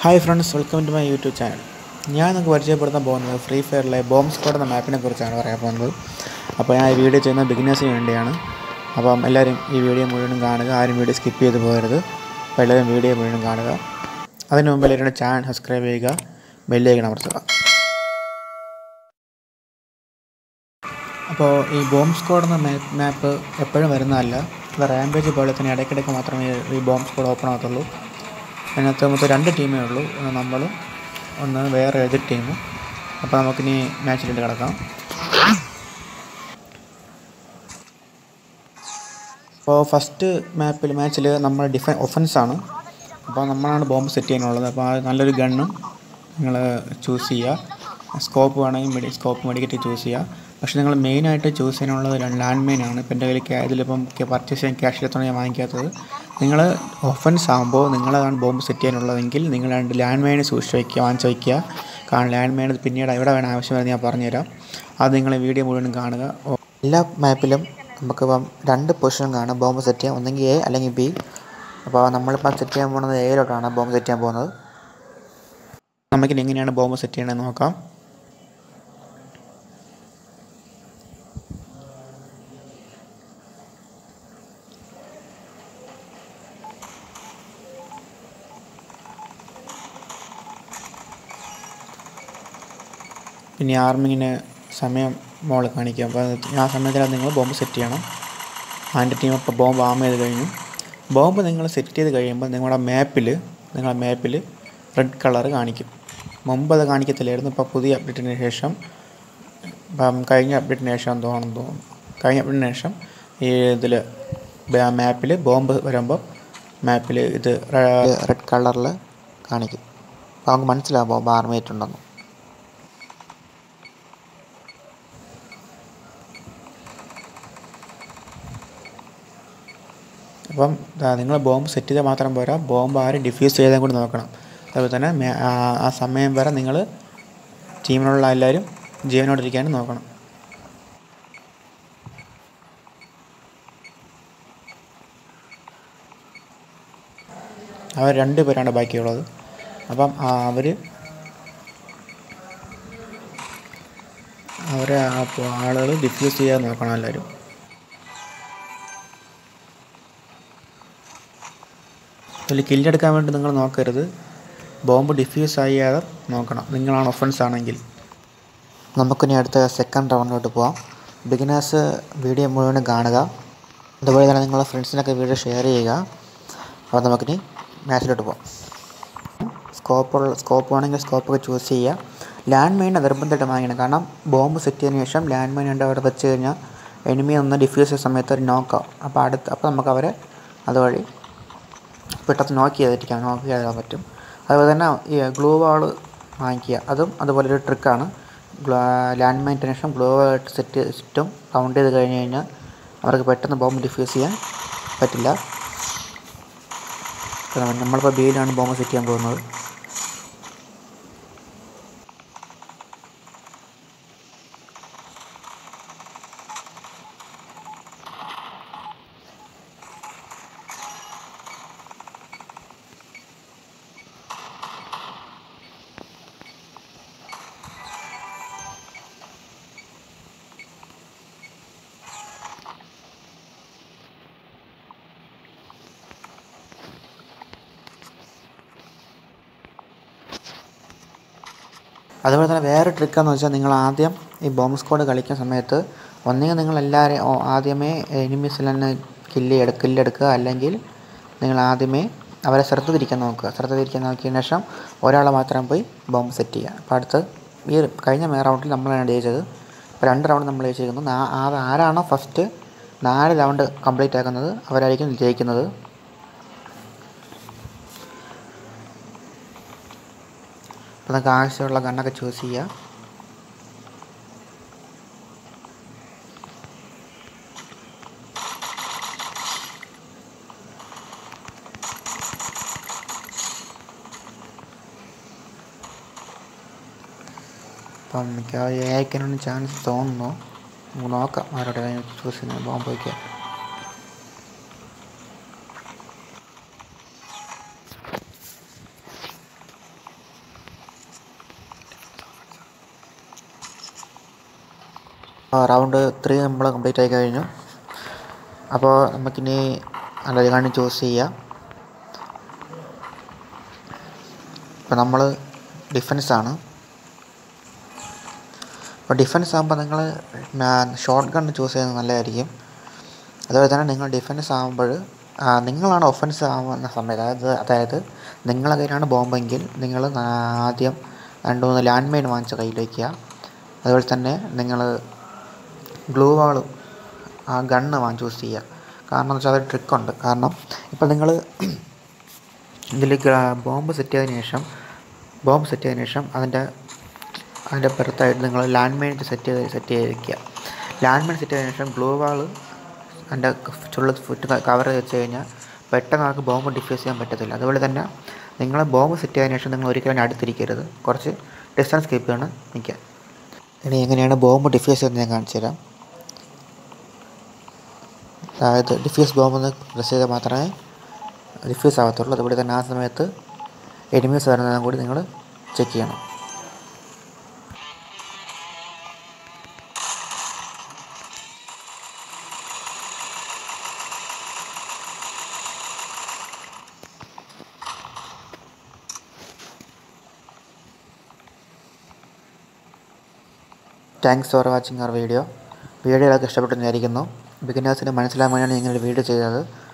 hi friends welcome to my YouTube channel ഞാൻ നിങ്ങൾക്ക് പരിചയപ്പെടുത്താൻ പോകുന്നത് ഫ്രീ ഫയറിലെ ബോംബ് സ്ക്വാഡ് എന്ന മാപ്പിനെ കുറിച്ചാണ് പറയാൻ പോകുന്നത് അപ്പോൾ ഞാൻ ഈ വീഡിയോ ചെയ്യുന്നത് ബിഗിനേഴ്സിന് വേണ്ടിയാണ് അപ്പം എല്ലാവരും ഈ വീഡിയോ മുഴുവനും കാണുക ആരും വീഡിയോ സ്കിപ്പ് ചെയ്ത് പോകരുത് അപ്പോൾ എല്ലാവരും വീഡിയോ മുഴുവനും കാണുക അതിന് മുമ്പ് എല്ലാവരുടെ ചാനൽ സബ്സ്ക്രൈബ് ചെയ്യുക ബെല്ലേക്ക് അമർത്തുക അപ്പോൾ ഈ ബോംബ് സ്ക്വാഡ് എന്ന മാപ്പ് എപ്പോഴും വരുന്നതല്ല അത് റാമ്പേജ് പോലെ തന്നെ ഇടയ്ക്കിടയ്ക്ക് മാത്രമേ ഈ ബോംബ് സ്ക്വാഡ് ഓപ്പൺ ആകത്തുള്ളൂ അതിനകത്ത് മൊത്തം രണ്ട് ടീമേ ഉള്ളൂ ഒന്ന് നമ്മളും ഒന്ന് വേറെ എതിർ ടീമും അപ്പോൾ നമുക്കിനി മാച്ചിലിട്ട് കിടക്കാം അപ്പോൾ ഫസ്റ്റ് മാപ്പിൽ മാച്ചിൽ നമ്മൾ ഡിഫൻ ഒഫൻസാണ് അപ്പോൾ നമ്മളാണ് ബോംബ് സെറ്റ് ചെയ്യാനുള്ളത് അപ്പോൾ അത് നല്ലൊരു ഗണ്ണും നിങ്ങൾ ചൂസ് ചെയ്യുക സ്കോപ്പ് വേണമെങ്കിൽ മെഡി സ്കോപ്പ് മെഡിക്കറ്റ് ചൂസ് ചെയ്യുക പക്ഷേ നിങ്ങൾ മെയിനായിട്ട് ചൂസ് ചെയ്യാനുള്ളത് ലാൻഡ് മെയിൻ ആണ് ഇപ്പം എൻ്റെ കയ്യിൽ ഇതിലിപ്പം പർച്ചേസ് ചെയ്യാൻ ക്യാഷ് ഇല്ലാത്തതാണ് ഞാൻ വാങ്ങിക്കാത്തത് നിങ്ങൾ ഒഫൻസ് ആകുമ്പോൾ നിങ്ങളാണ് ബോംബ് സെറ്റ് ചെയ്യാനുള്ളതെങ്കിൽ നിങ്ങൾ രണ്ട് ലാൻഡ് മൈൻ സൂക്ഷിച്ച് വയ്ക്കുക വാങ്ങിച്ച് വയ്ക്കുക കാരണം ലാൻഡ് മൈൻ പിന്നീട് എവിടെ വേണം ആവശ്യം വരുന്നത് ഞാൻ പറഞ്ഞുതരാം അത് നിങ്ങൾ വീഡിയോ മുഴുവൻ കാണുക എല്ലാ മാപ്പിലും നമുക്കിപ്പം രണ്ട് പൊസിഷൻ കാണാം ബോംബ് സെറ്റ് ചെയ്യാം ഒന്നെങ്കിൽ എ അല്ലെങ്കിൽ ബി അപ്പോൾ നമ്മളിപ്പോൾ സെറ്റ് ചെയ്യാൻ പോകുന്നത് എയിലോട്ടാണ് ബോംബ് സെറ്റ് ചെയ്യാൻ പോകുന്നത് നമുക്കിനി എങ്ങനെയാണ് ബോംബ് സെറ്റ് ചെയ്യണമെന്ന് നോക്കാം പിന്നെ ആർമിങ്ങിന് സമയം മോൾ കാണിക്കും അപ്പോൾ ആ സമയത്തിനകത്ത് നിങ്ങൾ ബോംബ് സെറ്റ് ചെയ്യണം അതിൻ്റെ ടീം ഇപ്പോൾ ബോംബ് ആം ചെയ്ത് കഴിഞ്ഞു ബോംബ് നിങ്ങൾ സെറ്റ് ചെയ്ത് കഴിയുമ്പോൾ നിങ്ങളുടെ മാപ്പിൽ നിങ്ങളുടെ മാപ്പിൽ റെഡ് കളർ കാണിക്കും മുമ്പ് അത് കാണിക്കത്തില്ലായിരുന്നു ഇപ്പോൾ പുതിയ അപ്ഡേറ്റിന് ശേഷം ഇപ്പം കഴിഞ്ഞ അപ്ഡേറ്റിന് ശേഷം തോന്നുന്നു തോന്നുന്നു കഴിഞ്ഞ അപ്ഡേറ്റിന് ശേഷം ഈ ഇതിൽ മാപ്പിൽ ബോംബ് വരുമ്പോൾ മാപ്പിൽ ഇത് റെഡ് കളറിൽ കാണിക്കും അപ്പോൾ നമുക്ക് മനസ്സിലാവും ബോംബ് ആർമേറ്റുണ്ടെന്ന് അപ്പം നിങ്ങൾ ബോംബ് സെറ്റ് ചെയ്താൽ മാത്രം പോരാ ബോംബ് ആരും ഡിഫ്യൂസ് ചെയ്താൽ കൂടി നോക്കണം അതുപോലെ തന്നെ ആ സമയം വരെ നിങ്ങൾ ടീമിലുള്ള എല്ലാവരും ജീവനോടിരിക്കാനും നോക്കണം അവർ രണ്ട് പേരാണ് ബാക്കിയുള്ളത് അപ്പം അവർ അവരെ ആളുകൾ ഡിഫ്യൂസ് ചെയ്യാൻ നോക്കണം എല്ലാവരും അതിൽ കില്ലെടുക്കാൻ വേണ്ടി നിങ്ങൾ നോക്കരുത് ബോംബ് ഡിഫ്യൂസ് ചെയ്യാതെ നോക്കണം നിങ്ങളാണ് ഒഫൻസ് ആണെങ്കിൽ നമുക്കിനി അടുത്ത സെക്കൻഡ് റൗണ്ടിലോട്ട് പോവാം ബിഗിനേഴ്സ് വീഡിയോ മുഴുവനും കാണുക അതുപോലെ തന്നെ നിങ്ങളുടെ ഫ്രണ്ട്സിനൊക്കെ വീഡിയോ ഷെയർ ചെയ്യുക അപ്പോൾ നമുക്കിനി മാച്ചിലോട്ട് പോകാം സ്കോപ്പുള്ള സ്കോപ്പ് വേണമെങ്കിൽ സ്കോപ്പൊക്കെ ചൂസ് ചെയ്യുക ലാൻഡ് മൈൻ നിർബന്ധമായിട്ട് വാങ്ങിക്കണം കാരണം ബോംബ് സെറ്റ് ചെയ്തതിന് ശേഷം ലാൻഡ് മൈൻ ഉണ്ട് അവിടെ വെച്ച് കഴിഞ്ഞാൽ എനിമി ഒന്ന് ഡിഫ്യൂസ് ചെയ്യുന്ന സമയത്ത് ഒരു നോക്കാവും അപ്പോൾ അടുത്ത് അപ്പോൾ നമുക്ക് അവരെ അതുവഴി പെട്ടെന്ന് നോക്കി ചെയ്തിരിക്കാം നോക്കി ചെയ്താൽ പറ്റും അതുപോലെ തന്നെ ഈ ഗ്ലൂ വാൾ വാങ്ങിക്കുക അതും അതുപോലെ ഒരു ട്രിക്കാണ് ലാൻഡ് മൈൻ ശേഷം ഗ്ലൂ വാളായിട്ട് സെറ്റ് സെറ്റും കൗണ്ട് ചെയ്ത് കഴിഞ്ഞ് കഴിഞ്ഞാൽ അവർക്ക് പെട്ടെന്ന് ബോംബ് ഡിഫ്യൂസ് ചെയ്യാൻ പറ്റില്ല നമ്മളിപ്പോൾ ബിയിലാണ് ബോംബ് സെറ്റ് ചെയ്യാൻ പോകുന്നത് അതുപോലെ തന്നെ വേറെ ട്രിക്കാന്ന് വെച്ചാൽ നിങ്ങൾ ആദ്യം ഈ ബോംബ് സ്ക്വാഡ് കളിക്കുന്ന സമയത്ത് ഒന്നുകിൽ നിങ്ങൾ എല്ലാവരെയും ആദ്യമേ എനിമീസിൽ തന്നെ കില്ല് എടു കില്ലെടുക്കുക അല്ലെങ്കിൽ നിങ്ങൾ ആദ്യമേ അവരെ ശ്രദ്ധ തിരിക്കാൻ നോക്കുക ശ്രദ്ധ തിരിക്കാൻ നോക്കിയതിന് ശേഷം ഒരാളെ മാത്രം പോയി ബോംബ് സെറ്റ് ചെയ്യുക അപ്പോൾ അടുത്ത് ഈ കഴിഞ്ഞ മേ റൗണ്ടിൽ നമ്മളാണ് ജയിച്ചത് ഇപ്പോൾ രണ്ട് റൗണ്ട് നമ്മൾ ജയിച്ചിരിക്കുന്നു ആരാണോ ഫസ്റ്റ് നാല് റൗണ്ട് കംപ്ലീറ്റ് ആക്കുന്നത് അവരായിരിക്കും ജയിക്കുന്നത് അപ്പോൾ നമുക്ക് ആവശ്യമുള്ള ഗണ്ണൊക്കെ ചൂസ് ചെയ്യുക അപ്പം മിക്കവാറും എ ഐക്കാനാണ് ചാൻസ് തോന്നുന്നു നമുക്ക് നോക്കാം ആരോടെ ചൂസ് ചെയ്യുന്നത് ബോംബ് വയ്ക്കാം റൗണ്ട് ത്രീ നമ്മൾ കംപ്ലീറ്റ് ആയി കഴിഞ്ഞു അപ്പോൾ നമുക്കിനി നല്ല ഗണ്ണ് ചൂസ് ചെയ്യാം ഇപ്പോൾ നമ്മൾ ഡിഫൻസ് ആണ് അപ്പോൾ ഡിഫൻസ് ആകുമ്പോൾ നിങ്ങൾ ഷോർട്ട് ഗൺ ചൂസ് ചെയ്യുന്നത് നല്ലതായിരിക്കും അതുപോലെ തന്നെ നിങ്ങൾ ഡിഫൻസ് ആകുമ്പോൾ നിങ്ങളാണ് ഒഫൻസ് ആവുന്ന സമയത്ത് അതായത് അതായത് നിങ്ങളെ കയ്യിലാണ് ബോംബെങ്കിൽ നിങ്ങൾ ആദ്യം രണ്ട് മൂന്ന് ലാൻഡ് മൈൻ വാങ്ങിച്ച് കയ്യിൽ വയ്ക്കുക അതുപോലെ തന്നെ നിങ്ങൾ ഗ്ലൂ വാൾ ആ ഗണ്ണ് വാങ്ങി ചൂസ് ചെയ്യുക കാരണം എന്ന് വെച്ചാൽ അത് ട്രിക്കുണ്ട് കാരണം ഇപ്പോൾ നിങ്ങൾ ഇതിൽ ബോംബ് സെറ്റ് ചെയ്തതിന് ശേഷം ബോംബ് സെറ്റ് ചെയ്തതിന് ശേഷം അതിൻ്റെ അതിൻ്റെ പുറത്തായിട്ട് നിങ്ങൾ ലാൻഡ് മൈൻ സെറ്റ് ചെയ്ത് സെറ്റ് ചെയ്ത് വയ്ക്കുക ലാൻഡ് മൈൻ സെറ്റ് ചെയ്തതിന് ശേഷം ഗ്ലൂ വാൾ അതിൻ്റെ ചുള്ള ഫുറ്റ് കവർ വെച്ച് കഴിഞ്ഞാൽ പെട്ടെന്ന് നമുക്ക് ബോംബ് ഡിഫ്യൂസ് ചെയ്യാൻ പറ്റത്തില്ല അതുപോലെ തന്നെ നിങ്ങൾ ബോംബ് സെറ്റ് ചെയ്തതിന് ശേഷം നിങ്ങൾ ഒരിക്കലും അതിന് അടുത്തിരിക്കരുത് കുറച്ച് ഡിസ്റ്റൻസ് കീപ്പ് ചെയ്യണം നിൽക്കുക ഇനി എങ്ങനെയാണ് ബോംബ് ഡിഫ്യൂസ് ചെയ്യുന്നത് ഞാൻ കാണിച്ചു തരാം അതായത് ഡിഫ്യൂസ് ബോംബ് ഒന്ന് പ്രസ് ചെയ്താൽ മാത്രമേ ഡിഫ്യൂസ് ആകത്തുള്ളൂ അതുപോലെ തന്നെ ആ സമയത്ത് എനിമീസ് വരുന്നതും കൂടി നിങ്ങൾ ചെക്ക് ചെയ്യണം thanks for watching our video video എല്ലാവർക്കും ഇഷ്ടപ്പെട്ടെന്ന് വിചാരിക്കുന്നു ബിഗിനേഴ്സിന് മനസ്സിലാകാൻ വേണ്ടിയാണ് ഇങ്ങനെ ഒരു വീഡിയോ ചെയ്തത്